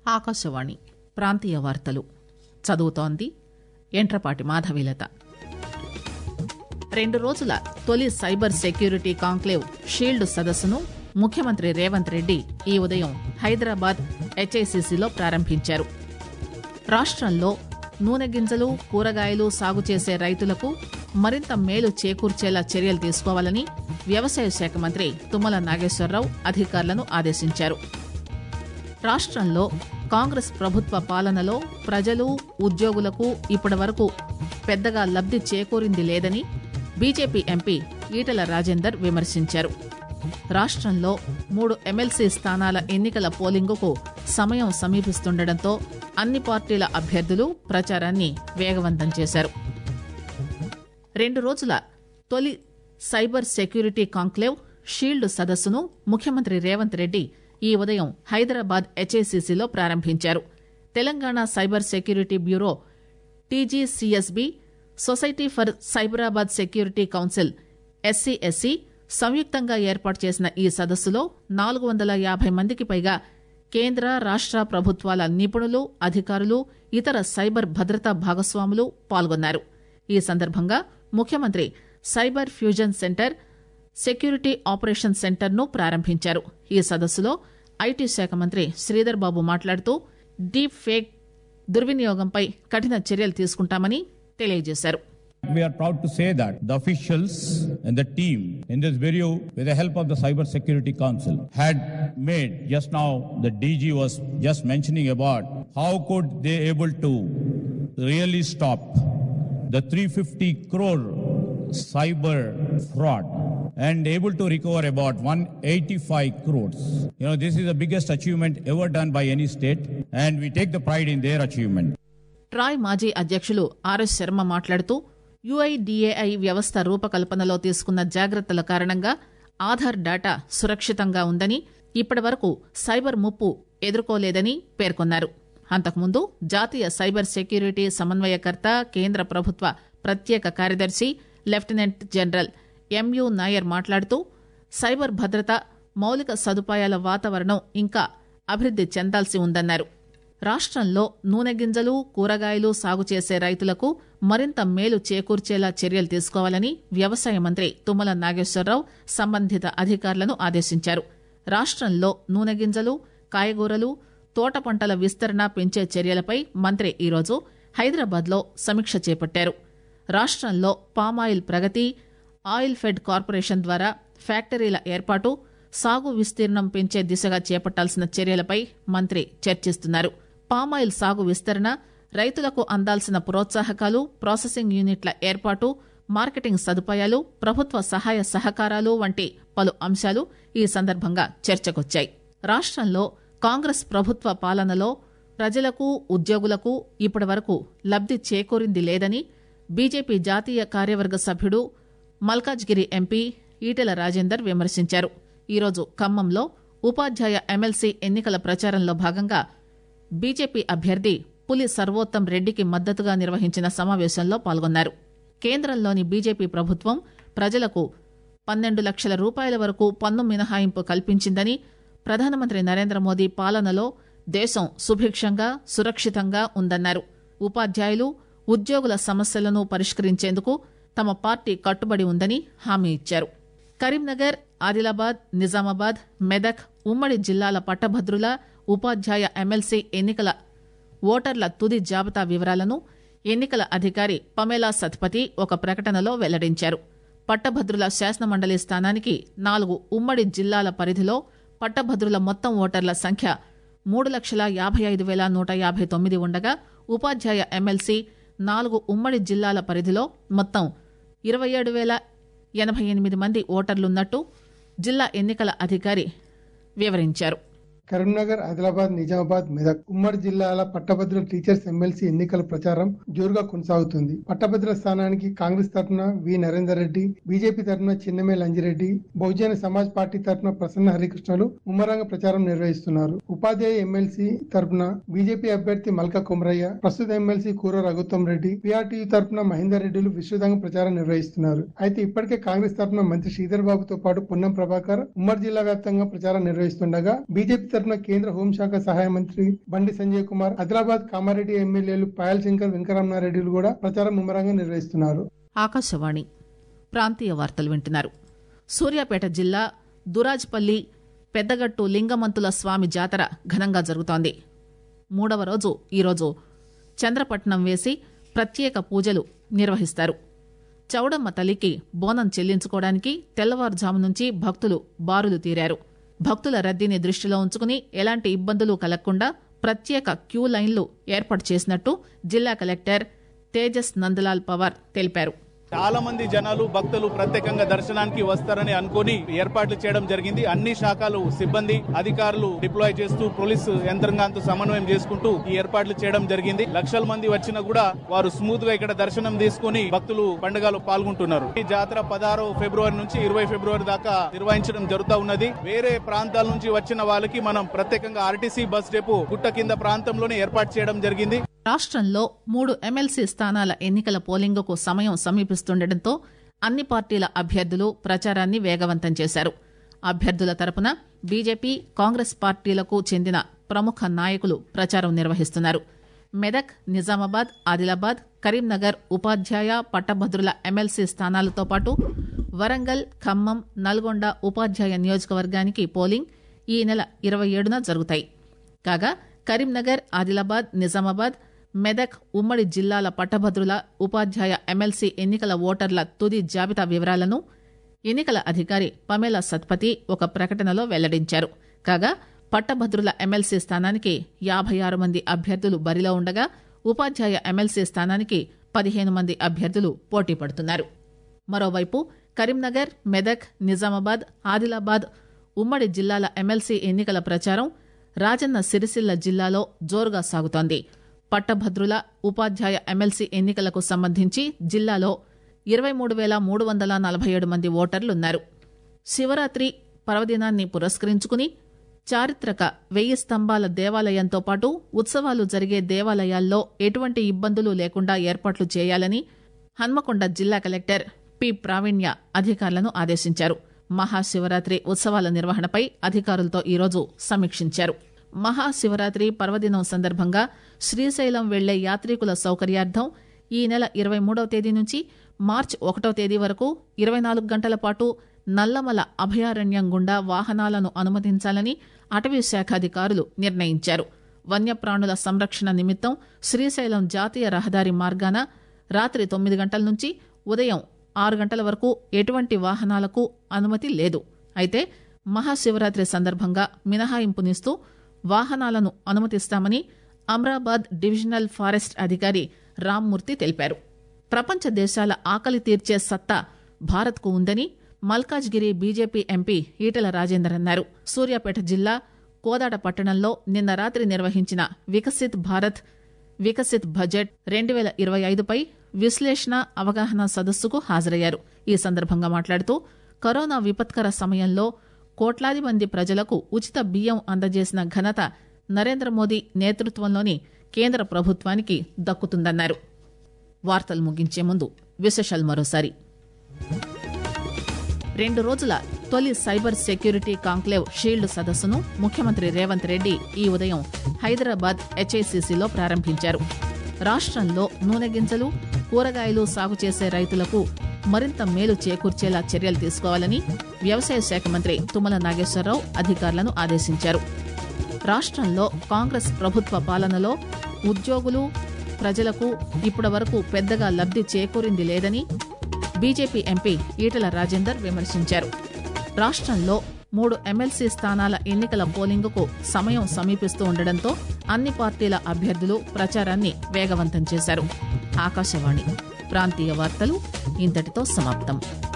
ఆకాశవాణి ప్రాంతీయ వార్తలు చదువుతోంది ఎంట్రపాటి మాధవీలత రెండు రోజుల తొలి సైబర్ సెక్యూరిటీ కాంక్లేవ్ షీల్డ్ సదస్సును ముఖ్యమంత్రి రేవంత్ రెడ్డి ఈ ఉదయం హైదరాబాద్ హెచ్ఐసిసిలో ప్రారంభించారు రాష్టంలో నూనె గింజలు కూరగాయలు సాగు చేసే రైతులకు మరింత మేలు చేకూర్చేలా చర్యలు తీసుకోవాలని వ్యవసాయ శాఖ మంత్రి తుమ్మల నాగేశ్వరరావు అధికారులను ఆదేశించారు రాష్టంలో కాంగ్రెస్ ప్రభుత్వ పాలనలో ప్రజలు ఉద్యోగులకు ఇప్పటివరకు పెద్దగా లబ్ది చేకూరింది లేదని బీజేపీ ఎంపీ ఈటల రాజేందర్ విమర్శించారు రాష్టంలో మూడు ఎమ్మెల్సీ స్థానాల ఎన్నికల పోలింగుకు సమయం సమీపిస్తుండటంతో అన్ని పార్టీల అభ్యర్థులు ప్రచారాన్ని వేగవంతం చేశారు రెండు రోజుల తొలి సైబర్ సెక్యూరిటీ కాంక్లేవ్ షీల్డ్ సదస్సును ముఖ్యమంత్రి రేవంత్ రెడ్డి ఈ ఉదయం హైదరాబాద్ హెచ్ఏసీసీలో ప్రారంభించారు Telangana cyber security bureau TGCSB society for Cyberabad security council SCSC సంయుక్తంగా ఏర్పాటు చేసిన ఈ సదస్సులో నాలుగు వందల యాభై మందికి పైగా కేంద్ర రాష్ట ప్రభుత్వాల నిపుణులు అధికారులు ఇతర సైబర్ భద్రతా భాగస్వాములు పాల్గొన్నారు ఈ సందర్భంగా ముఖ్యమంత్రి cyber fusion centre security operation centre ను ప్రారంభించారు ఈ సదస్సులో ఐటీ శాఖ మంత్రి శ్రీధర్ బాబు మాట్లాడుతూ డీప్ ఫేక్ దుర్వినియోగంపై కఠిన చర్యలు తీసుకుంటామని తెలియజేశారు We are proud to say that the officials and the team in this video, with the help of the Cyber Security Council, had made just now the DG was just mentioning about how could they able to really stop the 350 crore cyber fraud and able to recover about 185 crores. You know, this is the biggest achievement ever done by any state, and we take the pride in their achievement. TRAI మాజీ అధ్యక్షులు RS Sharma మాట్లాడుతూ UIDAI వ్యవస్థ రూపకల్పనలో తీసుకున్న జాగ్రత్తల కారణంగా Aadhaar data సురక్షితంగా ఉందని ఇప్పటివరకు సైబర్ ముప్పు ఎదుర్కోలేదని పేర్కొన్నారు అంతకుముందు జాతీయ సైబర్ సెక్యూరిటీ సమన్వయకర్త కేంద్ర ప్రభుత్వ ప్రత్యేక కార్యదర్శి లెఫ్టినెంట్ జనరల్ ఎంయు నాయర్ మాట్లాడుతూ సైబర్ భద్రత మౌలిక సదుపాయాల వాతావరణం ఇంకా అభివృద్ది చెందాల్సి ఉందన్నారు రాష్టంలో నూనె గింజలు కూరగాయలు సాగు చేసే రైతులకు మరింత మేలు చేకూర్చేలా చర్యలు తీసుకోవాలని వ్యవసాయ మంత్రి తుమ్మల నాగేశ్వరరావు సంబంధిత అధికారులను ఆదేశించారు రాష్టంలో నూనె గింజలు కాయగూరలు తోట పంటల విస్తరణ పెంచే చర్యలపై మంత్రి ఈరోజు హైదరాబాద్లో సమీక్ష చేపట్టారు రాష్టంలో పామాయిల్ ప్రగతి ఆయిల్ ఫెడ్ కార్పొరేషన్ ద్వారా ఫ్యాక్టరీల ఏర్పాటు సాగు విస్తీర్ణం పెంచే దిశగా చేపట్టాల్సిన చర్యలపై మంత్రి చర్చిస్తున్నారు పామాయిల్ సాగు విస్తరణ రైతులకు అందాల్సిన ప్రోత్సాహకాలు ప్రాసెసింగ్ యూనిట్ల ఏర్పాటు మార్కెటింగ్ సదుపాయాలు ప్రభుత్వ సహాయ సహకారాలు వంటి పలు అంశాలు ఈ సందర్భంగా చర్చకొచ్చాయి రాష్టంలో కాంగ్రెస్ ప్రభుత్వ పాలనలో ప్రజలకు ఉద్యోగులకు ఇప్పటివరకు లబ్ది చేకూరింది లేదని బీజేపీ జాతీయ కార్యవర్గ సభ్యుడు మల్కాజ్గిరి ఎంపీ ఈటెల రాజేందర్ విమర్శించారు ఈరోజు ఖమ్మంలో ఉపాధ్యాయ ఎమ్మెల్సీ ఎన్నికల ప్రచారంలో భాగంగా బీజేపీ అభ్యర్థి పులి సర్వోత్తం రెడ్డికి మద్దతుగా నిర్వహించిన సమావేశంలో పాల్గొన్నారు కేంద్రంలోని బీజేపీ ప్రభుత్వం ప్రజలకు పన్నెండు లక్షల రూపాయల వరకు పన్ను మినహాయింపు కల్పించిందని ప్రధానమంత్రి నరేంద్ర మోదీ పాలనలో దేశం సుభిక్షంగా సురక్షితంగా ఉందన్నారు ఉపాధ్యాయులు ఉద్యోగుల సమస్యలను పరిష్కరించేందుకు తమ పార్టీ కట్టుబడి ఉందని హామీ ఇచ్చారు కరీంనగర్ ఆదిలాబాద్ నిజామాబాద్ మెదక్ ఉమ్మడి జిల్లాల పట్టభద్రుల ఉపాధ్యాయ ఎమ్మెల్సీ ఎన్నికల ఓటర్ల తుది జాబితా వివరాలను ఎన్నికల అధికారి పమేలా సత్పతి ఒక ప్రకటనలో వెల్లడించారు పట్టభద్రుల శాసనమండలి స్థానానికి నాలుగు ఉమ్మడి జిల్లాల పరిధిలో పట్టభద్రుల మొత్తం ఓటర్ల సంఖ్య మూడు లక్షల యాభై ఐదు వేల నూట యాభై తొమ్మిది ఉండగా ఉపాధ్యాయ ఎమ్మెల్సీ నాలుగు ఉమ్మడి జిల్లాల పరిధిలో మొత్తం ఇరవై ఏడు వేల ఎనభై ఎనిమిది మంది ఓటర్లున్నట్టు జిల్లా ఎన్నికల అధికారి వివరించారు కరీంనగర్ ఆదిలాబాద్ నిజామాబాద్ మెదక్ ఉమ్మడి జిల్లాల పట్టభద్రుల టీచర్స్ ఎమ్మెల్సీ ఎన్నికల ప్రచారం జోరుగా కొనసాగుతుంది పట్టభద్రుల స్థానానికి కాంగ్రెస్ తరఫున వి నరేందర్ రెడ్డి బీజేపీ తరఫున చిన్నమే లంజిరెడ్డి బహుజన సమాజ్ పార్టీ తరఫున ప్రసన్న హరికృష్ణలు ముమ్మరంగ ప్రచారం నిర్వహిస్తున్నారు ఉపాధ్యాయ ఎమ్మెల్సీ తరఫున బీజేపీ అభ్యర్థి మల్కా కుమరయ్య ప్రస్తుత ఎమ్మెల్సీ కూర రఘుత్వం రెడ్డి పీఆర్టీ తరఫున మహేందర్ రెడ్డిలు విస్తృతంగా ప్రచారం నిర్వహిస్తున్నారు అయితే ఇప్పటికే కాంగ్రెస్ తరఫున మంత్రి శ్రీధర్ బాబుతో పాటు పొన్నం ప్రభాకర్ ఉమ్మడి జిల్లా వ్యాప్తంగా ప్రచారం నిర్వహిస్తుండగా బీజేపీ తరఫున కేంద్ర హోంశాఖ సహాయ మంత్రి బండి సంజయ్ కుమార్ ఆదిలాబాద్ కామారెడ్డి ఎమ్మెల్యేలు పాయల్ శంకర్ వెంకరమణారెడ్డిలు కూడా ప్రచారం ముమ్మరంగా నిర్వహిస్తున్నారు ఆకాశవాణి ప్రాంతీయ వార్తలు వింటున్నారు సూర్యాపేట జిల్లా దురాజ్పల్లి పెద్దగట్టు లింగమంతుల స్వామి జాతర ఘనంగా జరుగుతోంది మూడవ రోజు ఈరోజు చంద్రపట్నం వేసి ప్రత్యేక పూజలు నిర్వహిస్తారు చౌడమ్మ తల్లికి బోనం చెల్లించుకోవడానికి తెల్లవారుజాము నుంచి భక్తులు బారులు తీరారు భక్తుల రద్దీని దృష్టిలో ఉంచుకుని ఎలాంటి ఇబ్బందులు కలగకుండా ప్రత్యేక క్యూ లైన్లు ఏర్పాటు చేసినట్టు జిల్లా కలెక్టర్ తేజస్ నందలాల్ పవార్ తెలిపారు చాలా మంది జనాలు భక్తులు ప్రత్యేకంగా దర్శనానికి వస్తారని అనుకుని ఏర్పాట్లు చేయడం జరిగింది అన్ని శాఖలు సిబ్బంది అధికారులు డిప్లాయ్ చేస్తూ పోలీసు యంత్రాంగంతో సమన్వయం చేసుకుంటూ ఈ ఏర్పాట్లు చేయడం జరిగింది లక్షల మంది వచ్చినా కూడా వారు స్మూత్ గా ఇక్కడ దర్శనం తీసుకుని భక్తులు పండుగలో పాల్గొంటున్నారు ఈ జాతర పదహారు ఫిబ్రవరి నుంచి ఇరవై ఫిబ్రవరి దాకా నిర్వహించడం జరుగుతూ ఉన్నది వేరే ప్రాంతాల నుంచి వచ్చిన వాళ్ళకి మనం ప్రత్యేకంగా ఆర్టీసీ బస్ డెపో గుట్ట కింద ప్రాంతంలోనే ఏర్పాటు చేయడం జరిగింది రాష్ట్రంలో మూడు ఎమ్మెల్సీ స్థానాల ఎన్నికల పోలింగుకు సమయం సమీపిస్తుండటంతో అన్ని పార్టీల అభ్యర్థులు ప్రచారాన్ని వేగవంతం చేశారు అభ్యర్థుల తరపున బీజేపీ కాంగ్రెస్ పార్టీలకు చెందిన ప్రముఖ నాయకులు ప్రచారం నిర్వహిస్తున్నారు మెదక్ నిజామాబాద్ ఆదిలాబాద్ కరీంనగర్ ఉపాధ్యాయ పట్టభద్రుల ఎమ్మెల్సీ స్థానాలతో పాటు వరంగల్ ఖమ్మం నల్గొండ ఉపాధ్యాయ నియోజకవర్గానికి పోలింగ్ ఈ నెల ఇరవై ఏడున జరుగుతాయి కాగా కరీంనగర్ ఆదిలాబాద్ నిజామాబాద్ మెదక్ ఉమ్మడి జిల్లాల పట్టభద్రుల ఉపాధ్యాయ ఎమ్మెల్సీ ఎన్నికల ఓటర్ల తుది జాబితా వివరాలను ఎన్నికల అధికారి పమేలా సత్పతి ఒక ప్రకటనలో వెల్లడించారు కాగా పట్టభద్రుల ఎమ్మెల్సీ స్థానానికి యాభై ఆరు మంది అభ్యర్థులు బరిలో ఉండగా ఉపాధ్యాయ ఎమ్మెల్సీ స్థానానికి పదిహేను మంది అభ్యర్థులు పోటీ పడుతున్నారు మరోవైపు కరీంనగర్ మెదక్ నిజామాబాద్ ఆదిలాబాద్ ఉమ్మడి జిల్లాల ఎమ్మెల్సీ ఎన్నికల ప్రచారం రాజన్న సిరిసిల్ల జిల్లాలో జోరుగా సాగుతోంది పట్టభద్రుల ఉపాధ్యాయ ఎమ్మెల్సీ ఎన్నికలకు సంబంధించి జిల్లాలో ఇరవై మూడు వేల మూడు వందల నలభై ఏడు మంది ఓటర్లున్నారు శివరాత్రి పర్వదినాన్ని పురస్కరించుకుని చారిత్రక వెయ్యి స్తంభాల దేవాలయంతో పాటు ఉత్సవాలు జరిగే దేవాలయాల్లో ఎటువంటి ఇబ్బందులు లేకుండా ఏర్పాట్లు చేయాలని హన్మకొండ జిల్లా కలెక్టర్ పి ప్రావీణ్య అధికారులను ఆదేశించారు మహాశివరాత్రి ఉత్సవాల నిర్వహణపై అధికారులతో ఈరోజు సమీక్షించారు మహాశివరాత్రి పర్వదినం సందర్భంగా శ్రీశైలం వెళ్లే యాత్రికుల సౌకర్యార్థం ఈ నెల ఇరవై మూడవ తేదీ నుంచి మార్చి ఒకటో తేదీ వరకు ఇరవై నాలుగు గంటల పాటు నల్లమల అభయారణ్యం గుండా వాహనాలను అనుమతించాలని అటవీ శాఖాధికారులు నిర్ణయించారు వన్యప్రాణుల సంరక్షణ నిమిత్తం శ్రీశైలం జాతీయ రహదారి మార్గాన రాత్రి తొమ్మిది గంటల నుంచి ఉదయం ఆరు గంటల వరకు ఎటువంటి వాహనాలకు అనుమతి లేదు అయితే మహాశివరాత్రి సందర్భంగా మినహాయింపునిస్తూ వాహనాలను అనుమతిస్తామని అమ్రాబాద్ డివిజనల్ ఫారెస్ట్ అధికారి రామ్మూర్తి తెలిపారు ప్రపంచ దేశాల ఆకలి తీర్చే సత్తా భారత్కు ఉందని మల్కాజ్గిరి బీజేపీ ఎంపీ ఈటల రాజేందర్ అన్నారు సూర్యాపేట జిల్లా కోదాడ పట్టణంలో నిన్న రాత్రి నిర్వహించిన వికసిత్ భారత్ వికసిత్ బడ్జెట్ రెండు వేల ఇరవై ఐదుపై విశ్లేషణ అవగాహన సదస్సుకు హాజరయ్యారు ఈ సందర్భంగా మాట్లాడుతూ కరోనా విపత్కర సమయంలో కోట్లాది మంది ప్రజలకు ఉచిత బియ్యం అందజేసిన ఘనత నరేంద్ర మోదీ నేతృత్వంలోని కేంద్ర ప్రభుత్వానికి దక్కుతుందన్నారు వార్తలు ముగించే ముందు విశేషాలు మరోసారి రెండు రోజుల తొలి సైబర్ సెక్యూరిటీ కాంక్లేవ్ షీల్డ్ సదస్సును ముఖ్యమంత్రి రేవంత్ రెడ్డి ఈ ఉదయం హైదరాబాద్ హెచ్ఐసిసిలో ప్రారంభించారు రాష్ట్రంలో నూనె గింజలు కూరగాయలు సాగు చేసే రైతులకు మరింత మేలు చేకూర్చేలా చర్యలు తీసుకోవాలని వ్యవసాయ శాఖ మంత్రి తుమ్మల నాగేశ్వరరావు అధికారులను ఆదేశించారు రాష్ట్రంలో కాంగ్రెస్ ప్రభుత్వ పాలనలో ఉద్యోగులు ప్రజలకు ఇప్పటి వరకు పెద్దగా లబ్ది చేకూరింది లేదని బీజేపీ ఎంపీ ఈటల రాజేందర్ విమర్శించారు రాష్ట్రంలో మూడు ఎమ్మెల్సీ స్థానాల ఎన్నికల పోలింగుకు సమయం సమీపిస్తూ ఉండడంతో అన్ని పార్టీల అభ్యర్థులు ప్రచారాన్ని వేగవంతం చేశారు ఆకాశవాణి ప్రాంతీయ వార్తలు ఇంతటితో సమాప్తం